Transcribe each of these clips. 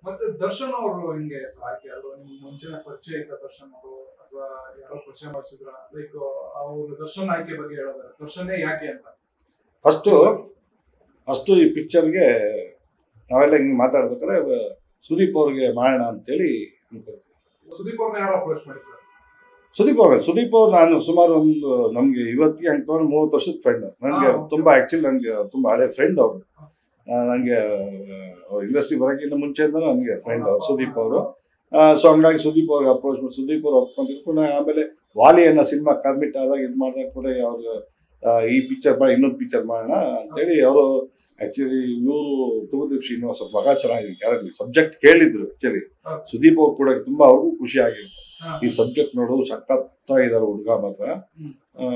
ಮತ್ತೆ ದರ್ಶನ್ ಅವರು ಹಿಂಗೆ ಹೆಸರು ಆಯ್ಕೆ ಆದ್ರು ನಿಮ್ಗೆ ಮುಂಚಿನ ಪರಿಚಯ ಇದ್ದ ದರ್ಶನ್ ಅವರು ಅಥವಾ ಯಾರೋ ಪರಿಚಯ ಮಾಡಿಸಿದ್ರ ಲೈಕ್ ಅವ್ರು ದರ್ಶನ್ ಆಯ್ಕೆ ಬಗ್ಗೆ ಹೇಳೋದಾರೆ ದರ್ಶನೇ ಯಾಕೆ ಅಂತ ಫಸ್ಟು ಫಸ್ಟು ಈ ಪಿಕ್ಚರ್ಗೆ ನಾವೆಲ್ಲ ಹಿಂಗೆ ಮಾತಾಡ್ಬೇಕಾದ್ರೆ ಅಹ್, ಸುದೀಪ್ ಅವ್ರಿಗೆ ಮಾಡೋಣ ಅಂತೇಳಿ ಅನ್ಕೊಳ್ತೀವಿ ಸುದೀಪ್ ಅವ್ರನ್ನ ಯಾರೋ ಅಪ್ರೋಚ್ ಮಾಡಿ ಸರ್ ಸುದೀಪ್ ಅವ್ರೆ ಸುದೀಪ್ ಅವ್ರು ನಾನು ಸುಮಾರು ಒಂದು ನಮ್ಗೆ ಇವತ್ತಿಗೆ ಹಂಗೆ ತಗೊಂಡು ಮೂವತ್ತು ವರ್ಷದ ಫ್ರೆಂಡ್ ನನಗೆ ಹಾ, okay. ತುಂಬಾ ಆಕ್ಚುಲಿ ನನಗೆ ತುಂಬಾ ಹಳೆ ಫ್ರೆಂಡ್ ಅವರು ನನಗೆ ಅವ್ರ ಇಂಡಸ್ಟ್ರಿ ಬರೋಕ್ಕಿಂತ ಮುಂಚೆಯಿಂದ ನನಗೆ ಫ್ರೆಂಡ್ ಅವ್ರು ಸುದೀಪ್ ಅವರು ಸೊ ಹಂಗಾಗಿ ಸುದೀಪ್ ಅವ್ರಿಗೆ ಅಪ್ರೋಚ್ ಮಾಡಿ ಸುದೀಪ್ ಅವ್ರು ಒಪ್ಕೊಂತಿರ್ಕೊಂಡು ಆಮೇಲೆ ವಾಲಿ ಅನ್ನೋ ಸಿನಿಮಾ ಕಮಿಟ್ ಆದಾಗ ಇದು ಮಾಡಿದಾಗ ಕೂಡ ಅವ್ರಿಗೆ ಆ, ಈ ಪಿಕ್ಚರ್ ಮಾಡಿ ಇನ್ನೊಂದು ಪಿಕ್ಚರ್ ಮಾಡೋಣ ಅಂತೇಳಿ ಅವರು ಆಕ್ಚುಲಿ ಇವರು ತೂಗುದೀಪ್ ಶ್ರೀನಿವಾಸ್ ಅವ್ರ ಮಗ ಚೆನ್ನಾಗಿದೆ ಕ್ಯಾರೆಕ್ಟರ್ ಸಬ್ಜೆಕ್ಟ್ ಕೇಳಿದ್ರು ಆಕ್ಚುಲಿ ಹೌದು. ಸುದೀಪ್ ಅವ್ರು ಕೂಡ ತುಂಬಾ ಅವ್ರಿಗೂ ಖುಷಿ ಆಗಿತ್ತು ಹಾ. ಈ ಸಬ್ಜೆಕ್ಟ್ ನೋಡು ಸಖತ್ತಾಗಿದ್ದಾರೆ ಹುಡುಗ ಮಾತ್ರ ಹ್ಮ್.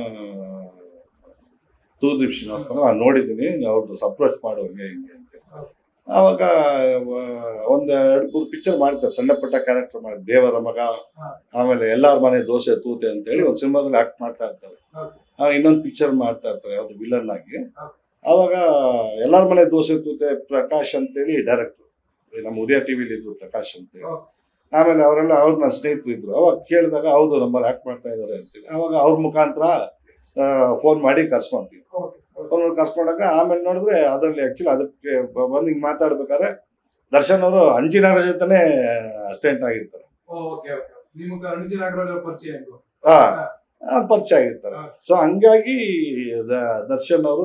ತೂದೀಪ್ ಶ್ರೀನಿವಾಸ್ ನಾನು ನೋಡಿದ್ದೀನಿ ಅವ್ರದ್ದು ಅಪ್ರೋಚ್ ಮಾಡೋಂಗೆ ಹಿಂಗೆ ಅಂತ ಹೌದು. ಆವಾಗ ವ- ಒಂದ್ ಎರಡು ಮೂರು ಪಿಕ್ಚರ್ ಮಾಡ್ತಾರೆ ಸಣ್ಣ ಪುಟ್ಟ ಕ್ಯಾರೆಕ್ಟರ್ ಮಾಡಿ ದೇವರ ಮಗ ಹಾ. ಆಮೇಲೆ ಎಲ್ಲಾರ ಮನೆ ದೋಸೆ ತೂತೆ ಅಂತ ಹೇಳಿ ಒಂದು ಸಿನಿಮಾದಲ್ಲಿ ಆಕ್ಟ್ ಮಾಡ್ತಾ ಇರ್ತಾರೆ ಹೌದು. ಆ, ಇನ್ನೊಂದು ಪಿಕ್ಚರ್ ಮಾಡ್ತಾ ಇರ್ತಾರೆ ಯಾವ್ದು ವಿಲನ್ ಆಗಿ ಹೌದು. ಆವಾಗ ಎಲ್ಲಾರ ಮನೆ ದೋಸೆ ತೂತೆ ಪ್ರಕಾಶ್ ಅಂತೇಳಿ ಡೈರೆಕ್ಟರ್ ನಮ್ಮ ಉದಯ ಟಿವಿಲಿ ಇದ್ರು ಪ್ರಕಾಶ್ ಅಂತೇಳಿ ಹೌದು. ಆಮೇಲೆ ಅವರೆಲ್ಲ ಅವ್ರು ನನ್ನ ಸ್ನೇಹಿತರು ಇದ್ರು ಅವಾಗ ಕೇಳಿದಾಗ ಹೌದು ನಮ್ಮಲ್ಲಿ ಆಕ್ಟ್ ಮಾಡ್ತಾ ಇದ್ದಾರೆ ಅಂತೇಳಿ ಅವಾಗ ಅವ್ರ ಮುಖಾಂತರ ಫೋನ್ ಮಾಡಿ ಕರ್ಸ್ಕೊಂತೀವಿ Okay, okay. ಫೋನ್ ಮಾಡಿ ಕರ್ಸ್ಕೊಂಡಾಗ ಆಮೇಲೆ ನೋಡಿದ್ರೆ ಅದರಲ್ಲಿ ಆಕ್ಚುಲಿ ಅದಕ್ಕೆ ಬ- ಬಂದು ಹಿಂಗೆ ಮಾತಾಡ್ಬೇಕಾದ್ರೆ ದರ್ಶನ್ ಅವರು ಅಂಜಿನಾರ ಜೊತೆನೆ ಅಸ್ಟೆಂಟ್ ಆಗಿರ್ತಾರೆ ಓ, okay, okay. ನಿಮ್ಗೆ ರಣಜಿತ್ ನಾಗರಾಜ್ ಅವ್ರ ಪರಿಚಯ ಹೆಂಗು ಆ, ಆ, ಪರಿಚಯ ಆಗಿರ್ತಾರೆ ಹಾ. ಸೊ ಹಂಗಾಗಿ ದ- ದರ್ಶನ್ ಅವರು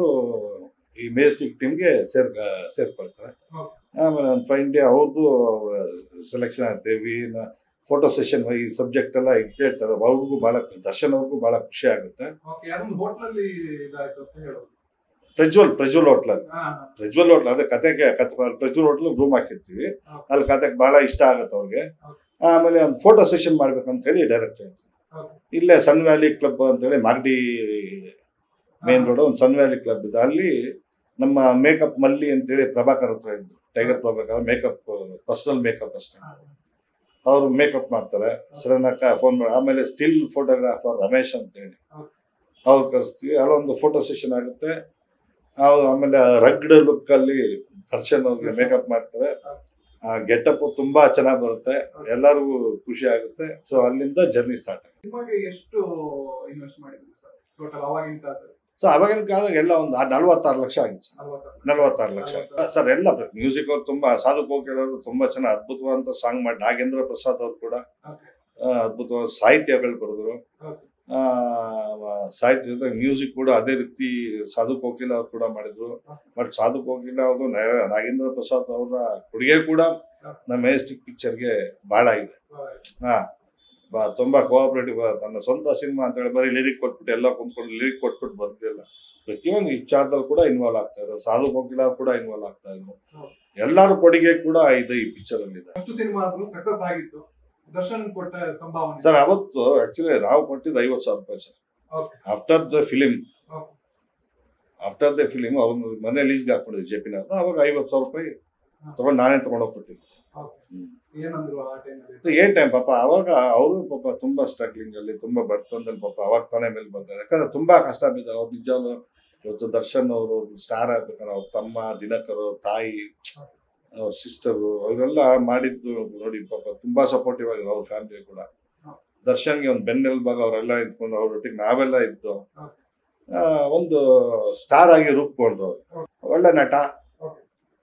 ಈ ಮೇಸ್ಟಿಕ್ ಟೀಮ್ಗೆ ಸೇರ್ ಸೇರ್ಕೊಳ್ತಾರೆ Okay. ಆಮೇಲೆ ಒಂದು ಫೈನ್ ಡೇ ಅವ್ರದ್ದು ಸೆಲೆಕ್ಷನ್ ಆಗುತ್ತೆ ಫೋಟೋ ಸೆಷನ್ ಈ ಸಬ್ಜೆಕ್ಟ್ ಎಲ್ಲ ಕೇಳ್ತಾರೆ ಅವ್ರಿಗೂ ಭಾಳ ದರ್ಶನ್ ಅವ್ರಿಗೂ ಭಾಳ ಖುಷಿ ಆಗುತ್ತೆ ಓಕೆ ಅದೊಂದು ಹೋಟ್ಲಲ್ಲಿ ಇದಾಯ್ತು ಅಂತ ಹೇಳೋದು ಪ್ರಜ್ವಲ್ ಪ್ರಜ್ವಲ್ ಹೋಟ್ಲಲ್ಲಿ ಹಾ ಪ್ರಜ್ವಲ್ ಹೋಟ್ಲ್ ಅದೇ ಕತೆಗೆ ಕತೆ ಪ್ರಜ್ವಲ್ ಹೋಟ್ಲ್ ರೂಮ್ ಹಾಕಿರ್ತೀವಿ Okay. ಅಲ್ಲಿ ಕತೆಗೆ ಭಾಳ ಇಷ್ಟ ಆಗುತ್ತೆ ಅವ್ರಿಗೆ Okay. ಆಮೇಲೆ ಒಂದು ಫೋಟೋ ಸೆಷನ್ ಮಾಡ್ಬೇಕಂತ ಹೇಳಿ ಡೈರೆಕ್ಟ್ Okay. ಇಲ್ಲೇ ಸನ್ ವ್ಯಾಲಿ ಕ್ಲಬ್ ಅಂತೇಳಿ ಮಾಗಡಿ ಮೇನ್ ರೋಡ್ ಒಂದು ಸನ್ ವ್ಯಾಲಿ ಕ್ಲಬ್ ಇದೆ ಅಲ್ಲಿ ನಮ್ಮ ಮೇಕಪ್ ಮಲ್ಲಿ ಅಂತೇಳಿ ಪ್ರಭಾಕರ್ ಹತ್ರ ಇದ್ರು tiger Prabhakar makeup personal makeup ಅಷ್ಟೇ ಹಾ. ಅವರು ಮೇಕಪ್ ಮಾಡ್ತಾರೆ ಸಡನ್ ಆಗಿ ಫೋನ್ ಮಾಡಿ ಆಮೇಲೆ ಸ್ಟಿಲ್ ಫೋಟೋಗ್ರಾಫರ್ ರಮೇಶ್ ಅಂತೇಳಿ Okay. ಅವ್ರು ಕರೆಸ್ತೀವಿ ಅಲ್ಲೊಂದು ಫೋಟೋ ಸೆಷನ್ ಆಗುತ್ತೆ ಅವ್ರು ಆಮೇಲೆ ರಗ್ಡ್ ಲುಕ್ ಅಲ್ಲಿ ದರ್ಶನ್ ಅವ್ರಿಗೆ ಮೇಕಪ್ ಮಾಡ್ತಾರೆ ಆ ಗೆಟಪ್ ತುಂಬಾ ಚೆನ್ನಾಗಿ ಬರುತ್ತೆ ಎಲ್ಲರಿಗೂ ಖುಷಿ ಆಗುತ್ತೆ ಸೊ ಅಲ್ಲಿಂದ ಜರ್ನಿ ಸ್ಟಾರ್ಟ್ ಆಗುತ್ತೆ ನಿಮಗೆ ಎಷ್ಟು ಇನ್ವೆಸ್ಟ್ ಮಾಡಿದ್ರಿ ಸರ್ ಟೋಟಲ್ ಅವಾಗಿನ ಕಾಲದಲ್ಲಿ ಸೊ ಅವಾಗಿನ ಕಾಲದಾಗ ಎಲ್ಲ ಒಂದು ನಲ್ವತ್ತಾರು ಲಕ್ಷ ಆಗಿತ್ತು ಸರ್ ನಲ್ವತ್ತಾರು ನಲ್ವತ್ತಾರು ಲಕ್ಷ ಸರ್ ಎಲ್ಲ ಮ್ಯೂಸಿಕ್ ಅವ್ರು ತುಂಬಾ ಸಾಧು ಕೋಕಿಲ್ ಅವರು ತುಂಬಾ ಚೆನ್ನಾಗಿ ಅದ್ಭುತವಾದಂತ ಸಾಂಗ್ ಮಾಡಿ ನಾಗೇಂದ್ರ ಪ್ರಸಾದ್ ಅವರು ಕೂಡ ಓಕೆ ಆ, ಅದ್ಭುತವಾದ ಸಾಹಿತ್ಯಗಳು ಬರೆದ್ರು ಓಕೆ ಆ, ಸಾಹಿತ್ಯ ಜೊತೆ ಮ್ಯೂಸಿಕ್ ಕೂಡ ಅದೇ ರೀತಿ ಸಾಧು ಕೋಕಿಲ ಅವ್ರು ಕೂಡ ಮಾಡಿದ್ರು ಬಟ್ ಸಾಧು ಕೋಕಿಲ ಅವರು ನಾಗೇಂದ್ರ ಪ್ರಸಾದ್ ಅವರ ಕೊಡುಗೆ ಕೂಡ ನಮ್ಮ ಮೆಜೆಸ್ಟಿಕ್ ಪಿಕ್ಚರ್ಗೆ ಬಹಳ ಇದೆ ಹಾ ಬಾ ತುಂಬಾ ಕೋಆಪರೇಟಿವ್ ತನ್ನ ಸ್ವಂತ ಸಿನಿಮಾ ಅಂತ ಹೇಳಿ ಬರೀ ಲಿರಿಕ್ ಕೊಟ್ಬಿಟ್ಟು ಎಲ್ಲ ಕುಂತ್ಕೊಂಡು ಲಿರಿಕ್ ಕೊಟ್ಬಿಟ್ಟು ಬರ್ತಿಲ್ಲ ಪ್ರತಿಯೊಂದು ವಿಚಾರದಲ್ಲಿ ಕೂಡ ಇನ್ವಾಲ್ವ್ ಆಗ್ತಾ ಇದ್ರು ಸಾಧು ಕೋಕಿಲ ಅವ್ರು ಕೂಡ ಇನ್ವಾಲ್ವ್ ಆಗ್ತಾ ಇದ್ರು ಹೌದು. ಎಲ್ಲರ ಕೊಡುಗೆ ಕೂಡ ಇದೆ ಈ ಪಿಕ್ಚರ್ ಅಲ್ಲಿ ಇದೆ ಫಸ್ಟ್ ಸಿನಿಮಾ ಆದ್ರೂ ಸಕ್ಸಸ್ ಆಗಿತ್ತು ದರ್ಶನ್ ಕೊಟ್ಟ ಸಂಭಾವನೆ ಸರ್ ಅವತ್ತು ಆಕ್ಚುಲಿ ನಾವು ಕೊಟ್ಟಿದ್ದು ಐವತ್ತು ಸಾವಿರ ರೂಪಾಯಿ sir okay after the film okay after the film ಅವ್ನು ಮನೆ ಲೀಸ್ಗೆ ಹಾಕೊಂಡಿದ್ದೆ ಜೆ ಪಿ ಅವಾಗ ಐವತ್ತು ಸಾವಿರ ರೂಪಾಯಿ ತಗೊಂಡು ನಾನೇ ತಗೊಂಡೋಗ್ಬಿಟ್ಟಿದ್ದೆ ಓಕೆ ಹ್ಮ್. ಏನಂದ್ರು ಆ ಟೈಮಲ್ಲಿ ಅದು ಏನ್ ಟೈಮ್ ಪಾಪ ಅವಾಗ ಅವರು ಪಾಪ ತುಂಬಾ ಸ್ಟ್ರಗ್ಲಿಂಗ್ ಅಲ್ಲಿ ತುಂಬಾ ಬಡತನದಲ್ಲಿ ಪಾಪ ಅವಾಗ ತಾನೇ ಮೇಲೆ ಬರ್ತಾರೆ ಯಾಕಂದ್ರೆ ತುಂಬಾ ಕಷ್ಟ ಬಿದ್ದ ಅವ್ರು ನಿಜವಾಗ್ಲು ಇವತ್ತು ದರ್ಶನ್ ಅವರು ಸ್ಟಾರ್ ಆಗ್ಬೇಕಂದ್ರೆ ಅವ್ರ ತಮ್ಮ ದಿನಕರ್ ಅವ್ರ ತಾಯಿ ಅವ್ರ ಸಿಸ್ಟರು ಅವರೆಲ್ಲ ಮಾಡಿದ್ದು ನೋಡಿ ಪಾಪ ತುಂಬಾ ಸಪೋರ್ಟಿವ್ ಆಗಿದೆ ಅವ್ರ ಫ್ಯಾಮಿಲಿ ಕೂಡ ದರ್ಶನ್ಗೆ ಒಂದು ಬೆನ್ನೆಲುಬಾಗ ಅವರೆಲ್ಲ ಇದ್ಕೊಂಡು ಅವ್ರೊಟ್ಟಿಗೆ ನಾವೆಲ್ಲ ಇದ್ದು ಆ, ಒಂದು ಸ್ಟಾರ್ ಆಗಿ ರೂಪುಕೊಂಡ್ರು ಅವ್ರು ಒಳ್ಳೆ ನಟ ಓಕೆ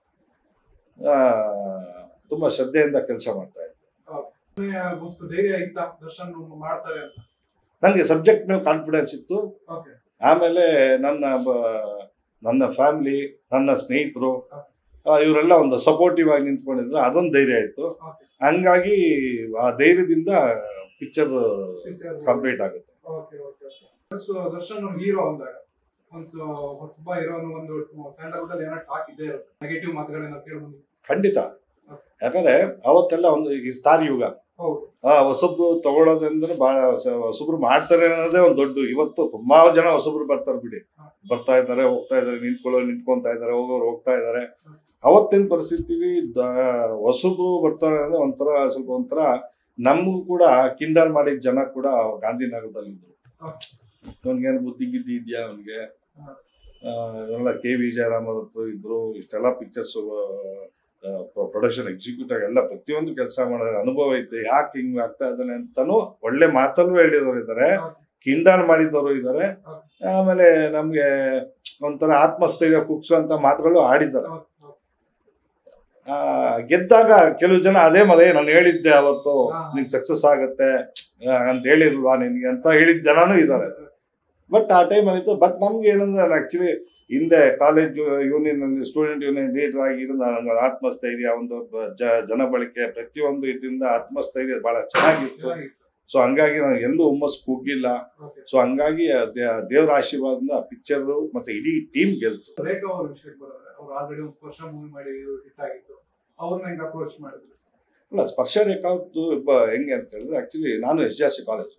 ಆ, ತುಂಬಾ ಶ್ರದ್ಧೆಯಿಂದ ಕೆಲಸ ಮಾಡ್ತಾ ಇದ್ರು ಅಷ್ಟು ಧೈರ್ಯ ಇತ್ತ ದರ್ಶನ್ ಮಾಡ್ತಾರೆ ಅಂತ ನನಗೆ ಸಬ್ಜೆಕ್ಟ್ ಮೇಲೆ ಕಾನ್ಫಿಡೆನ್ಸ್ ಇತ್ತು ಓಕೆ ಆಮೇಲೆ ನನ್ನ ಬ- ನನ್ನ ಫ್ಯಾಮಿಲಿ ನನ್ನ ಸ್ನೇಹಿತರು ಇವರೆಲ್ಲ ಒಂದು ಸಪೋರ್ಟಿವ್ ಆಗಿ ನಿಂತ್ಕೊಂಡಿದ್ರು ಅದೊಂದು ಧೈರ್ಯ ಇತ್ತು ಓಕೆ ಹಂಗಾಗಿ ಆ ಧೈರ್ಯದಿಂದ ಪಿಕ್ಚರ್ ಕಂಪ್ಲೀಟ್ ಆಗುತ್ತೆ okay okay okay Darshan hero ಅಂದಾಗ ಒಂದು ಹೊಸಬ ಹೀರೋನು ಒಂದು ಸ್ಯಾಂಡಲ್ವುಡ್ ಅಲ್ಲಿ ಏನೋ ಟಾಕ್ ಇದ್ದೇ ಇರುತ್ತೆ ನೆಗೆಟಿವ್ ಮಾತುಗಳನ್ನ ಕೇಳ್ಬಂದು ಖಂಡಿತ ಯಾಕಂದ್ರೆ ಅವತ್ತೆಲ್ಲ ಒಂದು ಈ ಸ್ಟಾರ್ ಯುಗ ಹೌದು ಆ ಹೊಸಬ್ರು ತಗೊಳ್ಳೋದಂದ್ರೆ ಬಹಳ ಹೊಸ- ಹೊಸಬ್ರು ಮಾಡ್ತಾರೆ ಅನ್ನೋದೇ ಒಂದು ದೊಡ್ಡ ಇವತ್ತು ತುಂಬಾ ಜನ ಹೊಸಬ್ರು ಬರ್ತಾರೆ ಬಿಡಿ ಬರ್ತಾ ಇದ್ದಾರೆ ಹೋಗ್ತಾ ಇದ್ದಾರೆ ನಿಂತ್ಕೊಳ್ಳೋರು ನಿಂತ್ಕೊಂತಾ ಇದ್ದಾರೆ ಹೋಗೋರು ಹೋಗ್ತಾ ಇದ್ದಾರೆ ಅವತ್ತಿನ ಪರಿಸ್ಥಿತಿ ದ- ಹೊಸಬ್ರು ಬರ್ತಾರೆ ಅಂದ್ರೆ ಒಂಥರ ಸ್ವಲ್ಪ ಒಂಥರ ನಮಗೂ ಕೂಡ ಕಿಂಡಲ್ ಮಾಡಿದ ಜನ ಕೂಡ ಗಾಂಧಿನಗರದಲ್ಲಿ ಇದ್ರು ಅವ್ನಿಗೇನು ಬುದ್ಧಿ ಗಿದ್ದಿ ಇದೆಯಾ ಅವನಿಗೆ ಹ. ಎಲ್ಲ ಕೆ ವಿ ಜಯರಾಮ್ ಅವ್ರ ಹತ್ರ ಇದ್ರು ಇಷ್ಟೆಲ್ಲ ಪಿಕ್ಚರ್ಸ್ ಪ್ರೊಡಕ್ಷನ್ ಎಕ್ಸಿಕ್ಯೂಟಿವ್ ಎಲ್ಲ ಪ್ರತಿಯೊಂದು ಕೆಲಸ ಮಾಡಿದ್ರೆ ಅನುಭವ ಐತೆ ಯಾಕೆ ಹಿಂಗ್ ಆಗ್ತಾ ಇದ್ದಾನೆ ಅಂತಾನು ಒಳ್ಳೆ ಮಾತಲ್ಲೂ ಹೇಳಿದವರು ಇದ್ದಾರೆ ಕಿಂಡಲ್ ಮಾಡಿದವರು ಇದ್ದಾರೆ ಆಮೇಲೆ ನಮ್ಗೆ ಒಂಥರ ಆತ್ಮಸ್ಥೈರ್ಯ ಕುಗ್ಸುವಂತ ಮಾತುಗಳು ಆಡಿದ್ದಾರೆ ಆ, ಗೆದ್ದಾಗ ಕೆಲವು ಜನ ಅದೇ ಮದೆ ನಾನು ಹೇಳಿದ್ದೆ ಅವತ್ತು ಹಾ. ನಿಂಗೆ ಸಕ್ಸಸ್ ಆಗತ್ತೆ ಆ, ಅಂತ ಹೇಳಿಲ್ವಾ ನಿನ್ಗೆ ಅಂತ ಹೇಳಿದ ಜನನೂ ಇದ್ದಾರೆ ಬಟ್ ಆ ಟೈಮಲ್ಲಿ ಇತ್ತು ಬಟ್ ನಮ್ಗೆ ಏನಂದ್ರೆ ಆಕ್ಚುಲಿ ಹಿಂದೆ ಕಾಲೇಜ್ ಯೂನಿಯನ್ ಅಲ್ಲಿ ಸ್ಟೂಡೆಂಟ್ ಯೂನಿಯನ್ ಲೀಡರ್ ಆಗಿರೋ ನನಗೆ ಆತ್ಮಸ್ಥೈರ್ಯ ಒಂದು ಬ- ಜ- ಜನಬಳಕೆ ಪ್ರತಿಯೊಂದು ಇದರಿಂದ ಆತ್ಮಸ್ಥೈರ್ಯ ಬಹಳ ಚೆನ್ನಾಗಿತ್ತು ಸೊ ಹಂಗಾಗಿ ನಾನು ಎಲ್ಲೂ ಹುಮ್ಮಸ್ ಕುಗ್ಗಿಲ್ಲ ಸೊ ಹಂಗಾಗಿ ದೇ- ದೇವರ ಆಶೀರ್ವಾದದಿಂದ ಪಿಕ್ಚರ್ ಮತ್ತೆ ಇಡೀ ಟೀಮ್ ಗೆಲ್ತು ರೇಖಾ ಅವ್ರ ವಿಷಯಕ್ಕೆ ಬರೋದ್ರೆ ಅವ್ರು ಆಲ್ರೆಡಿ ಒಂದು ಸ್ಪರ್ಶ ಮೂವಿ ಮಾಡಿ ಹಿಟ್ ಆಗಿತ್ತು ಅವ್ರನ್ನ ಹೆಂಗ್ ಅಪ್ರೋಚ್ ಮಾಡಿದ್ರು ಅಲ್ಲ ಸ್ಪರ್ಶ ರೇಖಾ ಅವ್ರದ್ದು ಒಬ್ಬ ಹೆಂಗೆ ಅಂತ ಹೇಳಿದ್ರೆ ಆಕ್ಚುಲಿ ನಾನು S G R C college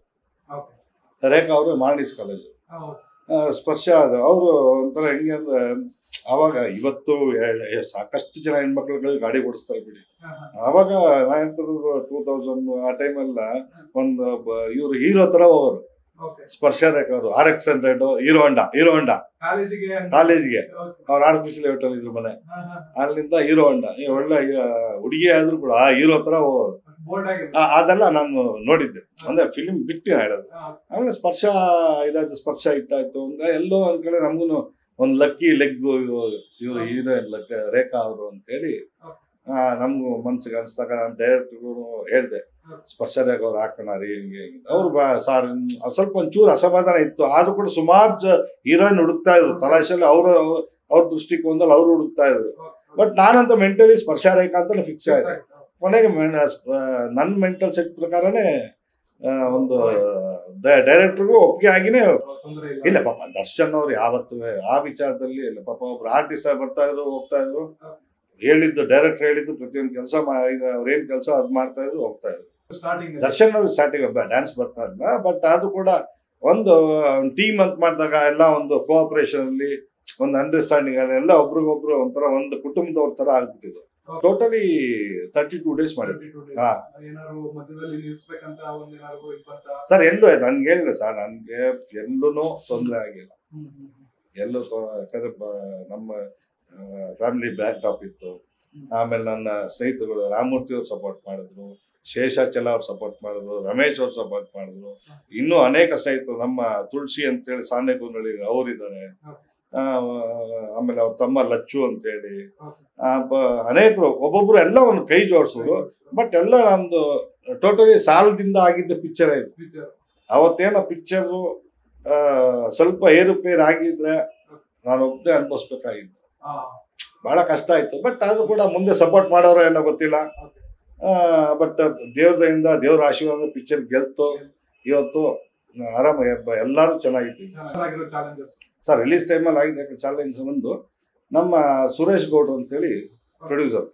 okay Rekha ಅವರು ಮಾರ್ನಿಸ್ ಕಾಲೇಜು ಆ, ಸ್ಪರ್ಶ ಅದು ಅವರು ಒಂಥರ ಹೆಂಗೆ ಅಂದ್ರೆ ಅವಾಗ ಇವತ್ತು ಎ- ಎ- ಸಾಕಷ್ಟು ಜನ ಹೆಣ್ಮಕ್ಳುಗಳು ಗಾಡಿ ಓಡಿಸ್ತಾರೆ ಬಿಡಿ ಅವಾಗ ನಾನು ಟೂ ತೌಸಂಡ್ ಆ ಟೈಮೆಲ್ಲ ಒಂದು ಇವರು ಹೀರೋ ತರ ಹೋಗೋರು ಓಕೆ ಸ್ಪರ್ಶ ರೇಖಾ ಅವರು R X hundred hero Honda hero Honda ಕಾಲೇಜಿಗೆ ಕಾಲೇಜ್ಗೆ ಅವ್ರು ಆರ್ ಪಿ ಸಿ ಲೆವೆಲ್ ಇದ್ರು ಮನೆ ಅಲ್ಲಿಂದ ಹೀರೋ ಹೊಂಡಾ ಈ ಒಳ್ಳೆ ಆ, ಹುಡುಗಿ ಆದ್ರೂ ಕೂಡ ಆ ಹೀರೋ ತರ ಹೋಗೋರು ಬೋಲ್ಡ್ ಆಗಿದೆ ಆ, ಅದೆಲ್ಲ ನಾನು ನೋಡಿದ್ದೆ ಅಂದ್ರೆ ಫಿಲಿಂ ಬಿಟ್ಟು ಹೇಳೋದು ಆಮೇಲೆ ಸ್ಪರ್ಶ ಇದಾಯ್ತು ಸ್ಪರ್ಶ ಇಟ್ಟಾಯ್ತು ಅಂದ್ರೆ ಎಲ್ಲೋ ಒಂದ್ ಕಡೆ ನಮ್ಗೂ ಒಂದ್ ಲಕ್ಕಿ ಲೆಗ್ ಇವ್ರು ಹೀರೋಯಿನ್ ಲಕ್ ರೇಖಾ ಅವರು ಅಂತ ಹೇಳಿ ಆ, ನಮ್ಗೂ ಮನ್ಸಿಗೆ ಅನ್ಸ್ದಾಗ ನಾನು ಡೈರೆಕ್ಟರ್ಗೂ ಹೇಳ್ದೆ ಸ್ಪರ್ಶ ರೇಖಾ ಅವ್ರು ಹಾಕೋಣ ರೀ ಹಿಂಗೆ ಹಿಂಗೆ ಅವ್ರು ಬಾ ಸಾರ್ ಸ್ವಲ್ಪ ಒಂಚೂರು ಅಸಮಾಧಾನ ಇತ್ತು ಆದ್ರೂ ಕೂಡ ಸುಮಾರು ಹೀರೋಯಿನ್ ಹುಡುಕ್ತಾ ಇದ್ರು ತಲಾಶಲ್ಲಿ ಅವರು ಅವ್ರ ದೃಷ್ಟಿಕೋನದಲ್ಲಿ ಅವ್ರು ಹುಡುಕ್ತಾ ಇದ್ರು ಬಟ್ ನಾನಂತ ಮೆಂಟಲಿ ಸ್ಪರ್ಶ ರೇಖಾ ಅಂತ ಫಿಕ್ಸ್ ಆಯ್ತು ಕೊನೆಗೆ ನನ್ನ ಮೆಂಟಲ್ ಸೆಟ್ ಪ್ರಕಾರನೇ ಆ, ಒಂದು ಡೈರೆಕ್ಟರ್ಗೂ ಒಪ್ಪಿಗೆ ಆಗಿನೇ ತೊಂದರೆ ಇಲ್ಲ ಪಾಪ ದರ್ಶನ್ ಅವ್ರು ಯಾವತ್ತೂ ಆ ವಿಚಾರದಲ್ಲಿ ಇಲ್ಲ ಪಾಪ ಒಬ್ರು ಆರ್ಟಿಸ್ಟ್ ಬರ್ತಾ ಇದ್ರು ಹೋಗ್ತಾ ಇದ್ರು ಹೇಳಿದ್ದು ಡೈರೆಕ್ಟರ್ ಹೇಳಿದ್ದು ಪ್ರತಿಯೊಂದು ಕೆಲಸ ಈಗ ಅವ್ರೇನ್ ಕೆಲಸ ಅದ್ ಮಾಡ್ತಾ ಇದ್ರು ಹೋಗ್ತಾ ಇದ್ರು ಸ್ಟಾರ್ಟಿಂಗ್ ದರ್ಶನ್ ಅವ್ರು ಸ್ಟಾರ್ಟಿಂಗ್ ಡ್ಯಾನ್ಸ್ ಬರ್ತಾ ಇಲ್ಲ ಬಟ್ ಅದು ಕೂಡ ಒಂದು ಟೀಮ್ ಅಂತ ಮಾಡಿದಾಗ ಎಲ್ಲ ಒಂದು ಕೋಆಪರೇಷನ್ ಅಲ್ಲಿ ಒಂದು ಅಂಡರ್ಸ್ಟ್ಯಾಂಡಿಂಗ್ ಅಲ್ಲಿ ಎಲ್ಲ ಒಬ್ರಿಗೊಬ್ರು ಒಂಥರ ಒಂದು ಕುಟುಂಬದವ್ರ ತರ ಆಗ್ಬಿಟ್ಟಿದೆ ಟೋಟಲಿ ತರ್ಟಿ ಟೂ ಡೇಸ್ ಮಾಡಿದ್ವಿ ಹಾ. ಏನಾದ್ರು ಮಧ್ಯದಲ್ಲಿ ನಿಲ್ಸ್ಬೇಕಂತ ಒಂದ್ ಏನಾದ್ರು ಇದ್ ಬಂತ ಸರ್ ಎಲ್ಲೂ ನನ್ಗೆ ಹೇಳಿಲ್ಲ ಸರ್ ನನ್ಗೆ ಎಲ್ಲೂ ತೊಂದರೆ ಆಗಿಲ್ಲ ಹ್ಮ್, ಹ್ಮ್, ಹ್ಮ್. ಎಲ್ಲೂ ತೊ- ಯಾಕಂದ್ರೆ ಬ- ನಮ್ಮ ಫ್ಯಾಮಿಲಿ ಬ್ಯಾಕ್ ಟಾಪ್ ಇತ್ತು ಹ್ಮ್. ಆಮೇಲೆ ನನ್ನ ಸ್ನೇಹಿತರುಗಳು ರಾಮಮೂರ್ತಿ ಅವ್ರು ಸಪೋರ್ಟ್ ಮಾಡಿದ್ರು ಶೇಷಾಚಲ ಅವ್ರು ಸಪೋರ್ಟ್ ಮಾಡಿದ್ರು ರಮೇಶ್ ಅವ್ರು ಸಪೋರ್ಟ್ ಮಾಡಿದ್ರು ಇನ್ನೂ ಅನೇಕ ಸ್ನೇಹಿತರು ನಮ್ಮ ತುಳಸಿ ಅಂತೇಳಿ ಸಾಣೆಗುಂದಳಿ ಅವರಿದ್ದಾರೆ ಆಮೇಲೆ ಅವ್ರ ತಮ್ಮ ಲಚ್ಚು ಅಂತೇಳಿ Okay. ಆ, ಬ- ಅನೇಕರು ಒಬ್ಬೊಬ್ರು ಎಲ್ಲ ಒಂದು ಕೈ ಜೋಡಿಸಿದ್ರು ಬಟ್ ಎಲ್ಲ ನಮ್ದು ಟೋಟಲಿ ಸಾಲದಿಂದ ಆಗಿದ್ದ ಪಿಕ್ಚರ್ ಆಯ್ತು Picture. ಅವತ್ತೇನೋ ಪಿಕ್ಚರು ಸ್ವಲ್ಪ ಏರುಪೇರು ಆಗಿದ್ರೆ ನಾನು ಒಬ್ಬನೇ ಅನ್ಭವಿಸ್ಬೇಕಾಗಿತ್ತು ಹಾ, ಬಹಳ ಕಷ್ಟ ಆಯ್ತು ಬಟ್ ಆದ್ರೂ ಕೂಡ ಮುಂದೆ ಸಪೋರ್ಟ್ ಮಾಡೋರೋ ಏನೋ ಗೊತ್ತಿಲ್ಲ okay. ಬಟ್ ದೇವ್ರದಿಂದ ದೇವ್ರ ಆಶೀರ್ವಾದ ಪಿಕ್ಚರ್ ಗೆಲ್ತು ಇವತ್ತು ಆರಾಮ ಎಲ್ಲರೂ ಚೆನ್ನಾಗಿದ್ದೀವಿ ಚೆನ್ನಾಗಿರೋ challenges. ಸರ್ ರಿಲೀಸ್ ಟೈಮಲ್ಲಿ ಆಗಿದೆ ಯಾಕೆ ಚಾಲೆಂಜ್ ಒಂದು ನಮ್ಮ ಸುರೇಶ್ ಗೌಡ್ರು ಅಂತೇಳಿ ಪ್ರೊಡ್ಯೂಸರ್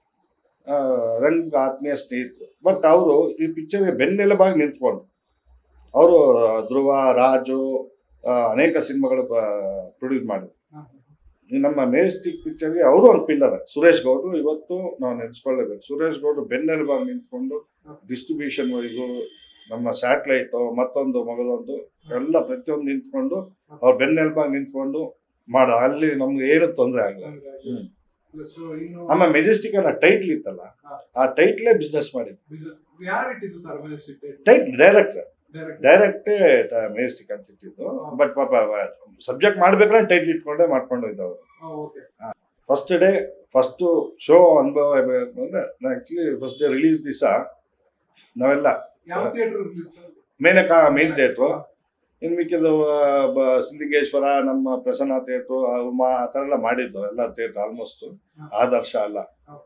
ರಂಗ್ ಆತ್ಮೀಯ ಸ್ನೇಹಿತರು ಬಟ್ ಅವರು ಈ ಪಿಕ್ಚರ್ಗೆ ಬೆನ್ನೆಲುಬಾಗಿ ನಿಂತ್ಕೊಂಡು ಅವರು ಧ್ರುವ ರಾಜು ಆ, ಅನೇಕ ಸಿನಿಮಾಗಳು ಪ್ರೊಡ್ಯೂಸ್ ಮಾಡಿದ್ರು ಹಾ, ಈ ನಮ್ಮ ಮೇಸ್ಟಿಕ್ ಪಿಕ್ಚರ್ಗೆ ಅವರು ಒಂದು ಪಿಲ್ಲರ್ ಸುರೇಶ್ ಗೌಡ್ರು ಇವತ್ತು ನಾವು ನೆನೆಸ್ಕೊಳ್ಳೇಬೇಕು ಸುರೇಶ್ ಗೌಡ್ರು ಬೆನ್ನೆಲುಬಾಗಿ ನಿಂತ್ಕೊಂಡು ಡಿಸ್ಟ್ರಿಬ್ಯೂಷನ್ ವೈಸು ನಮ್ಮ ಸ್ಯಾಟಲೈಟು ಮತ್ತೊಂದು ಮಗದೊಂದು ಎಲ್ಲ ಪ್ರತಿಯೊಂದು ನಿಂತ್ಕೊಂಡು ಅವ್ರ ಬೆನ್ನೆಲುಬಾಗಿ ನಿಂತ್ಕೊಂಡು ಮಾಡೋ ಅಲ್ಲಿ ನಮ್ಗೆ ಏನು ತೊಂದರೆ ಆಗಲ್ಲ ತೊಂದ್ರೆ ಆಗಿದೆ. ಹ್ಮ್. Plus ಇನ್ನು ನಮ್ಮ ಮೆಜೆಸ್ಟಿಕ್ ಅನ್ನೋ ಟೈಟ್ಲ್ ಇತ್ತಲ್ಲ ಹಾ. ಆ ಟೈಟ್ಲೇ ಬಿಸ್ನೆಸ್ ಮಾಡಿದ್ದು business- ಯಾರು ಇಟ್ಟಿದ್ದು sir Majestic title direct direct ಡೈರೆಕ್ಟೇ ಮೆಜೆಸ್ಟಿಕ್ ಅಂತ ಇಟ್ಟಿದ್ದು ಬಟ್ ಪಾಪ ಸಬ್ಜೆಕ್ಟ್ ಮಾಡ್ಬೇಕಾದ್ರೆ ಟೈಟ್ಲ್ ಇಟ್ಕೊಂಡೇ ಮಾಡ್ಕೊಂಡು ಇದ್ದವರು okay first day first show ಅನುಭವ ಬೇಕು ಅಂದ್ರೆ ಆಕ್ಚುಲಿ ಫಸ್ಟ್ ಡೇ ರಿಲೀಸ್ ದಿವಸ ನಾವೆಲ್ಲ ಯಾವ theatre release Menaka main theatre ಇನ್ನು ಮಿಕ್ಕಿದ್ದು ಆ, ಬ- ಸಿದ್ಲಿಂಗೇಶ್ವರ ನಮ್ಮ ಪ್ರಸನ್ನ ಥಿಯೇಟ್ರು ಉಮಾ ಆ ಥರ ಎಲ್ಲ ಮಾಡಿದ್ದು ಎಲ್ಲ ಥಿಯೇಟ್ರ್ ಆಲ್ಮೋಸ್ಟ್ ಆದರ್ಶ ಅಲ್ಲ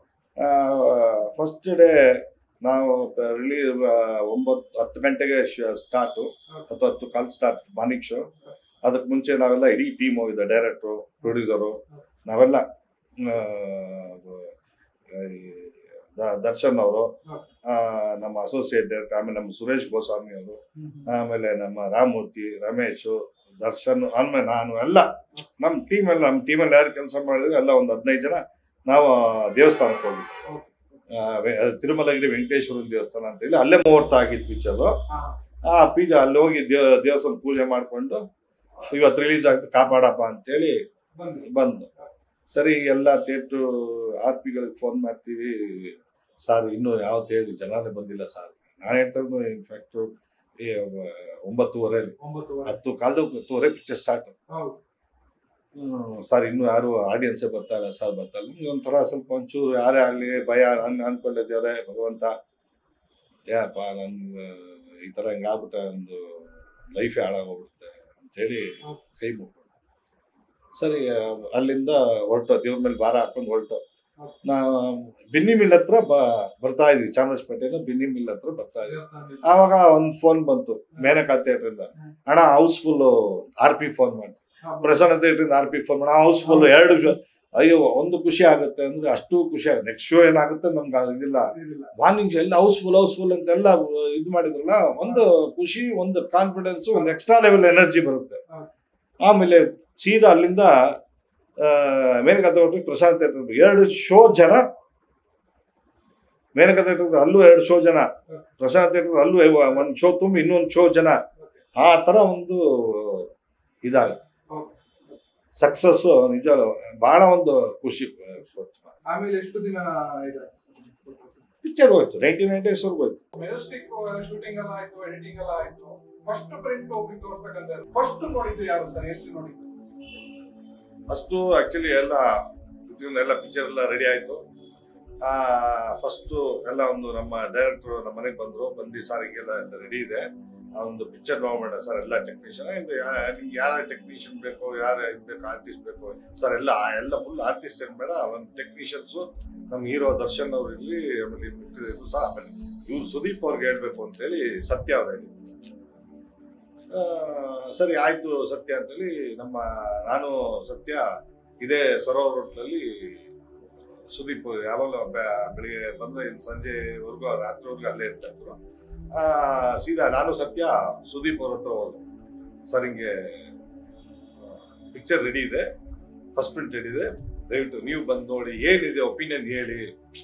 ಫಸ್ಟ್ ಡೇ ನಾವು ರಿಲೀಸ್ ಒಂಬತ್ತು ಹತ್ತು ಗಂಟೆಗೆ ಸ್ಟಾರ್ಟು ಹತ್ತು ಹತ್ತು ಕಾಲ್ ಸ್ಟಾರ್ಟ್ ಮಾರ್ನಿಂಗ್ ಶೋ ಅದಕ್ಕೆ ಮುಂಚೆ ನಾವೆಲ್ಲ ಇಡೀ ಟೀಮ್ ಹೋಗಿದ್ದೆ ಡೈರೆಕ್ಟ್ರು ಪ್ರೊಡ್ಯೂಸರು ನಾವೆಲ್ಲ ಆ, ಈ ದ- ದರ್ಶನ್ ಅವರು ನಮ್ಮ ಅಸೋಸಿಯೇಟ್ ಡೈರೆಕ್ಟರ್ ಆಮೇಲೆ ನಮ್ಮ ಸುರೇಶ್ ಗೋಸ್ವಾಮಿ ಅವರು ಆಮೇಲೆ ನಮ್ಮ ರಾಮಮೂರ್ತಿ ರಮೇಶ್ ದರ್ಶನ್ ಆಮೇಲೆ ನಾನು ಎಲ್ಲ ನಮ್ಮ ಟೀಮ್ ಎಲ್ಲ ನಮ್ಮ ಟೀಮಲ್ಲಿ ಯಾರು ಕೆಲಸ ಮಾಡಿದ್ರೆ ಎಲ್ಲ ಒಂದು ಹದಿನೈದು ಜನ ನಾವು ದೇವಸ್ಥಾನಕ್ಕೆ ಹೋಗಿದ್ವಿ ಆ, ವೆ- ತಿರುಮಲಗಿರಿ ವೆಂಕಟೇಶ್ವರ ದೇವಸ್ಥಾನ ಅಂತ ಹೇಳಿ ಅಲ್ಲೇ ಮುಹೂರ್ತ ಆಗಿದ್ದು ಪಿಕ್ಚರು ಆ ಪೀಜ ಅಲ್ಲಿ ಹೋಗಿ ದೇವ ದೇವಸ್ಥಾನ ಪೂಜೆ ಮಾಡಿಕೊಂಡು ಇವತ್ತು ರಿಲೀಸ್ ಆಗ್ತದೆ ಕಾಪಾಡಪ್ಪ ಅಂತೇಳಿ ಬಂದ್ವಿ ಬಂದು ಸರಿ ಎಲ್ಲ ಥಿಯೇಟ್ರು ಆರ್ ಪಿಗಳಿಗೆ ಫೋನ್ ಮಾಡ್ತೀವಿ ಸರ್ ಇನ್ನೂ ಯಾವ ಥಿಯೇಟ್ರ್ ಜನನೇ ಬಂದಿಲ್ಲ ಸರ್ ನಾನು ಹೇಳ್ತಾ ಇರೋದು ಇನ್ಫ್ಯಾಕ್ಟು ಒಂಬತ್ತುವರೆ ಒಂಬತ್ತು ಹತ್ತು ಕಾಲು ಹತ್ತುವರೆ ಪಿಕ್ಚರ್ ಸ್ಟಾರ್ಟ್ ಹೌದು ಸರ್ ಇನ್ನೂ ಯಾರು ಆಡಿಯನ್ಸೇ ಬರ್ತಾ ಇಲ್ಲ ಸರ್ ಬರ್ತಾ ಇಲ್ಲ ನಿಮ್ಗೆ ಒಂಥರ ಸ್ವಲ್ಪ ಒಂಚೂರು ಯಾರೇ ಆಗಲಿ ಭಯ ಅನ್ ಅನ್ಕೊಂಡಿದ್ದಾರೆ ಭಗವಂತ ಯಾಪ ನನ್ಗೆ ಈ ಥರ ಹಿಂಗಾಗ್ಬಿಟ್ಟೆ ಒಂದು ಲೈಫೇ ಹಾಳಾಗೋಗ್ಬಿಡುತ್ತೆ ಅಂತೇಳಿ ಕೈ ಮುಗ್ದು ಸರಿ ಆ, ಅಲ್ಲಿಂದ ಹೊರಟು ದೇವ್ರ ಮೇಲೆ ಭಾರ ಹಾಕೊಂಡು ಹೊರಟು ನಾ ಬಿನ್ನಿ ಮಿಲ್ ಹತ್ರ ಬ ಬರ್ತಾ ಇದ್ವಿ ಚಾಮರಾಜಪೇಟೆಯಿಂದ ಬಿನ್ನಿ ಮಿಲ್ ಹತ್ರ ಬರ್ತಾ ಇದ್ವಿ ದೇವಸ್ಥಾನದಲ್ಲಿ ಆವಾಗ ಒಂದು ಫೋನ್ ಬಂತು ಮೇನಕಾ ಥಿಯೇಟ್ರಿಂದ ಅಣ್ಣ ಹೌಸ್ಫುಲ್ ಆರ್ ಪಿ ಫೋನ್ ಮಾಡಿ ಹಾ, ಪ್ರಸನ್ನ ಥಿಯೇಟ್ರಿಂದ ಆರ್ ಪಿ ಫೋನ್ ಮಾಡಿ ಹೌಸ್ಫುಲ್ ಎರಡು show. ಅಯ್ಯೋ ಒಂದು ಖುಷಿ ಆಗುತ್ತೆ ಅಂದ್ರೆ ಅಷ್ಟು ಖುಷಿ ಆಗುತ್ತೆ ನೆಕ್ಸ್ಟ್ ಶೋ ಏನಾಗುತ್ತೆ ನಮ್ಗೆ ಅದು ಇದಿಲ್ಲ ಇದಿಲ್ಲ. ಮಾರ್ನಿಂಗ್ ಎಲ್ಲ ಹೌಸ್ಫುಲ್ ಹೌಸ್ಫುಲ್ ಅಂತೆಲ್ಲ ಇದು ಮಾಡಿದ್ರಲ್ಲ ಒಂದು ಖುಷಿ ಒಂದು ಕಾನ್ಫಿಡೆನ್ಸ್ ಒಂದು ಎಕ್ಸ್ಟ್ರಾ ಲೆವೆಲ್ ಎನರ್ಜಿ ಬರುತ್ತೆ ಹೌದು. ಆಮೇಲೆ ಸೀದಾ ಅಲ್ಲಿಂದ ಮೇನಕಾ ತಗೊಂಡ್ರೆ ಪ್ರಸಾದ್ ಥಿಯೇಟರ್ ಎರಡು ಶೋ ಜನ ಮೇನಕಾ ಥಿಯೇಟರ್ ಅಲ್ಲೂ ಎರಡು ಶೋ ಜನ ಪ್ರಸಾದ್ ಥಿಯೇಟರ್ ಅಲ್ಲೂ ಒಂದು ಶೋ ತುಂಬಿ ಇನ್ನೊಂದು ಶೋ ಜನ ಆ ತರ ಒಂದು ಇದಾಗುತ್ತೆ ಹೌದು. ಸಕ್ಸಸ್ ನಿಜ ಬಹಳ ಒಂದು ಖುಷಿ ಆಮೇಲೆ ಎಷ್ಟು ದಿನ ಇದೆ ಪಿಕ್ಚರ್ ಹೋಯ್ತು ನೈನ್ಟಿ ನೈನ್ ಡೇಸ್ ವರ್ಗು ಹೋಯ್ತು ಮೆಜೆಸ್ಟಿಕ್ ಶೂಟಿಂಗ್ ಎಲ್ಲ ಆಯ್ತು ಎಡಿಟಿಂಗ್ ಎಲ್ಲ ಆಯ್ತು ಫಸ್ಟ್ ಪ್ರಿಂಟ್ ಒಬ್ರಿಗೆ ತೋರ್ಸ್ಬೇಕಂತ ಫಸ್ಟ್ ನೋಡಿದ್ದು ಯಾರು ಸರ್ ಎಲ್ಲಿ ನೋಡಿದ್ದು ಅಷ್ಟು ಆಕ್ಚುಲಿ ಎಲ್ಲ ಇದನ್ನ ಎಲ್ಲ ಪಿಕ್ಚರ್ ಎಲ್ಲ ರೆಡಿ ಆಯ್ತು ಫಸ್ಟ್ ಎಲ್ಲ ಒಂದು ನಮ್ಮ ಡೈರೆಕ್ಟರ್ ನಮ್ಮ ಮನೆಗೆ ಬಂದ್ರು ಬಂದು ಸರ್ ಹಿಂಗೆಲ್ಲ ರೆಡಿ ಇದೆ ಆ ಒಂದು ಪಿಕ್ಚರ್ ನೋಡೋಣ ಸರ್ ಎಲ್ಲ ಟೆಕ್ನಿಷಿಯನ್ ನಿಮ್ಗೆ ಯಾರ ಟೆಕ್ನಿಷಿಯನ್ ಬೇಕು ಯಾರು ಇದು ಬೇಕು ಆರ್ಟಿಸ್ಟ್ ಬೇಕು ಸರ್ ಎಲ್ಲ ಎಲ್ಲ ಫುಲ್ ಆರ್ಟಿಸ್ಟ್ ಏನ್ ಬೇಡ ಒಂದು ಟೆಕ್ನಿಷಿಯನ್ಸು ನಮ್ಮ ಹೀರೋ ದರ್ಶನ್ ಅವ್ರು ಇರ್ಲಿ ಆಮೇಲೆ ಮಿಕ್ಕಿದ್ದು ಸಹ ಆಮೇಲೆ ಇವ್ರು ಸುದೀಪ್ ಅವ್ರಿಗೆ ಹೇಳ್ಬೇಕು ಅಂತೇಳಿ ಸತ್ಯ ಅವ್ರು ಹೇಳಿ ಆ, ಸರಿ ಆಯ್ತು ಸತ್ಯ ಅಂತೇಳಿ ನಮ್ಮ ನಾನು ಸತ್ಯ ಇದೇ ಸರೋವರ ಹೋಟ್ಲಲ್ಲಿ ಸುದೀಪ್ ಯಾವಾಗಲೂ ಬೆ- ಬೆಳಿಗ್ಗೆ ಬಂದ್ರೆ ಇನ್ನು ಸಂಜೆವರೆಗೂ ರಾತ್ರಿವರೆಗೂ ಅಲ್ಲೇ ಇರ್ತಾ ಇದ್ರು ಆ, ಸೀದಾ ನಾನು ಸತ್ಯ ಸುದೀಪ್ ಅವ್ರ ಹತ್ರ ಹೋದ್ರು ಸರ್ ಹಿಂಗೆ ಪಿಕ್ಚರ್ ರೆಡಿ ಇದೆ ಫಸ್ಟ್ ಪ್ರಿಂಟ್ ರೆಡಿ ಇದೆ ದಯವಿಟ್ಟು ನೀವು ಬಂದು ನೋಡಿ ಏನಿದೆ ಒಪಿನಿಯನ್ ಹೇಳಿ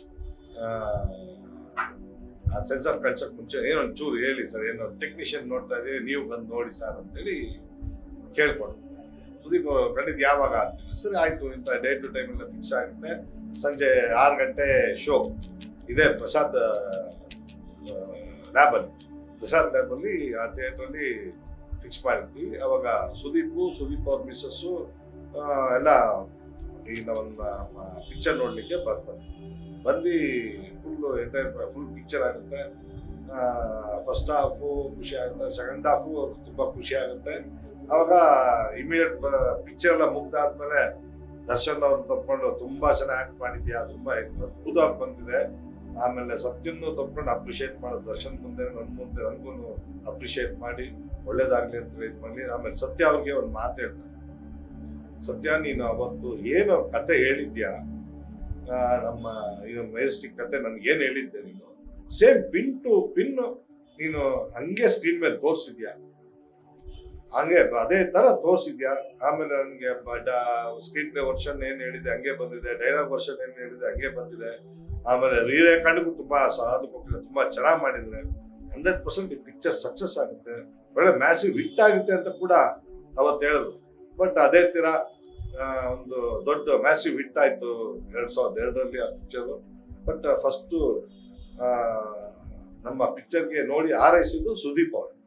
ಸೆನ್ಸರ್ ಕಳ್ಸಕ್ ಮುಂಚೆ ಏನೋ ಒಂಚೂರು ಹೇಳಿ ಸರ್ ಏನೋ ಟೆಕ್ನಿಷಿಯನ್ ನೋಡ್ತಾ ಇದೀವಿ ನೀವು ಬಂದು ನೋಡಿ ಸರ್ ಅಂತೇಳಿ ಕೇಳ್ಕೊಂಡು ಸುದೀಪ್ ಅವರು ಕಂಡಿದ್ದು ಯಾವಾಗ ಅಂತೀವಿ ಸರಿ ಆಯ್ತು ಇಂಥ ಡೇ ಟು ಟೈಮ್ ಎಲ್ಲ ಫಿಕ್ಸ್ ಆಗುತ್ತೆ ಸಂಜೆ ಆರು ಗಂಟೆ ಶೋ ಇದೆ ಪ್ರಸಾದ್ ಲ್ಯಾಬಲ್ಲಿ ಪ್ರಸಾದ್ ಲ್ಯಾಬಲ್ಲಿ ಆ ಥಿಯೇಟ್ರಲ್ಲಿ ಫಿಕ್ಸ್ ಮಾಡಿರ್ತೀವಿ ಅವಾಗ ಸುದೀಪು ಸುದೀಪ್ ಅವ್ರ ಮಿಸ್ಸಸ್ಸು ಎಲ್ಲ ಈಗ ಒಂದು ಪಿಕ್ಚರ್ ನೋಡಲಿಕ್ಕೆ ಬರ್ತಾರೆ ಬಂದು ಫುಲ್ ಎಂಟೈರ್ ಫುಲ್ ಪಿಕ್ಚರ್ ಆಗುತ್ತೆ ಫಸ್ಟ್ ಹಾಫು ಖುಷಿ ಆಗುತ್ತೆ ಸೆಕೆಂಡ್ ಹಾಫು ತುಂಬ ಖುಷಿ ಆಗುತ್ತೆ ಅವಾಗ ಇಮಿಡಿಯೇಟ್ ಪಿಕ್ಚರ್ ಎಲ್ಲ ಮುಗ್ದಾದ್ಮೇಲೆ ದರ್ಶನ್ ಅವ್ರನ್ನ ತಪ್ಕೊಂಡು ತುಂಬಾ ಚೆನ್ನಾಗಿ ಆಕ್ಟ್ ಮಾಡಿದ್ಯಾ ತುಂಬಾ ಅದ್ಭುತವಾಗಿ ಬಂದಿದೆ ಆಮೇಲೆ ಸತ್ಯನ್ನು ತಪ್ಕೊಂಡು ಅಪ್ರಿಷಿಯೇಟ್ ಮಾಡೋದು ದರ್ಶನ್ ಮುಂದೆ ನನ್ನ ಮುಂದೆ ನನಗೂ ಅಪ್ರಿಷಿಯೇಟ್ ಮಾಡಿ ಒಳ್ಳೇದಾಗ್ಲಿ ಅಂತ ಇದು ಮಾಡಿ ಆಮೇಲೆ ಸತ್ಯ ಅವ್ರಿಗೆ ಒಂದು ಮಾತು ಹೇಳ್ತಾರೆ ಸತ್ಯ ನೀನು ಅವತ್ತು ಏನು ಕತೆ ಹೇಳಿದ್ಯಾ ಆ, ನಮ್ಮ ಇದು ಮೆಜೆಸ್ಟಿಕ್ ಕತೆ ನನ್ಗೆ ಏನು ಹೇಳಿದ್ದೆ ನೀನು ಸೇಮ್ ಪಿನ್ ಟು ಪಿನ್ ನೀನು ಹಂಗೆ ಸ್ಕ್ರೀನ್ ಮೇಲೆ ತೋರಿಸಿದ್ಯಾ ಹಂಗೆ ಅದೇ ತರ ತೋರಿಸಿದ್ಯಾ ಆಮೇಲೆ ನನಗೆ ಸ್ಕ್ರೀನ್ ಪ್ಲೇ ವರ್ಷನ್ ಏನ್ ಹೇಳಿದೆ ಹಂಗೆ ಬಂದಿದೆ ಡೈಲಾಗ್ ವರ್ಷನ್ ಏನ್ ಹೇಳಿದೆ ಹಂಗೆ ಬಂದಿದೆ ಆಮೇಲೆ ರೀರೇಖಂಡ್ಗೂ ತುಂಬಾ ಸಾಧು ಕೊಟ್ಟಿದೆ ತುಂಬಾ ಚೆನ್ನಾಗಿ ಮಾಡಿದ್ರೆ ಹಂಡ್ರೆಡ್ ಪರ್ಸೆಂಟ್ ಈ ಪಿಕ್ಚರ್ ಸಕ್ಸಸ್ ಆಗುತ್ತೆ ಒಳ್ಳೆ ಮ್ಯಾಸಿವ್ ಹಿಟ್ ಆಗುತ್ತೆ ಅಂತ ಕೂಡ ಅವತ್ತು ಹೇಳಿದ್ರು ಬಟ್ ಅದೇ ತರ ಆ, ಒಂದು ದೊಡ್ಡ ಮ್ಯಾಸಿವ್ ಹಿಟ್ ಆಯ್ತು ಎರಡ್ ಸಾವಿರದ ಎರಡರಲ್ಲಿ ಆ ಪಿಕ್ಚರು ಬಟ್ ಫಸ್ಟು ನಮ್ಮ ಪಿಕ್ಚರ್ಗೆ ನೋಡಿ ಆರೈಸಿದ್ದು ಸುದೀಪ್ ಅವರು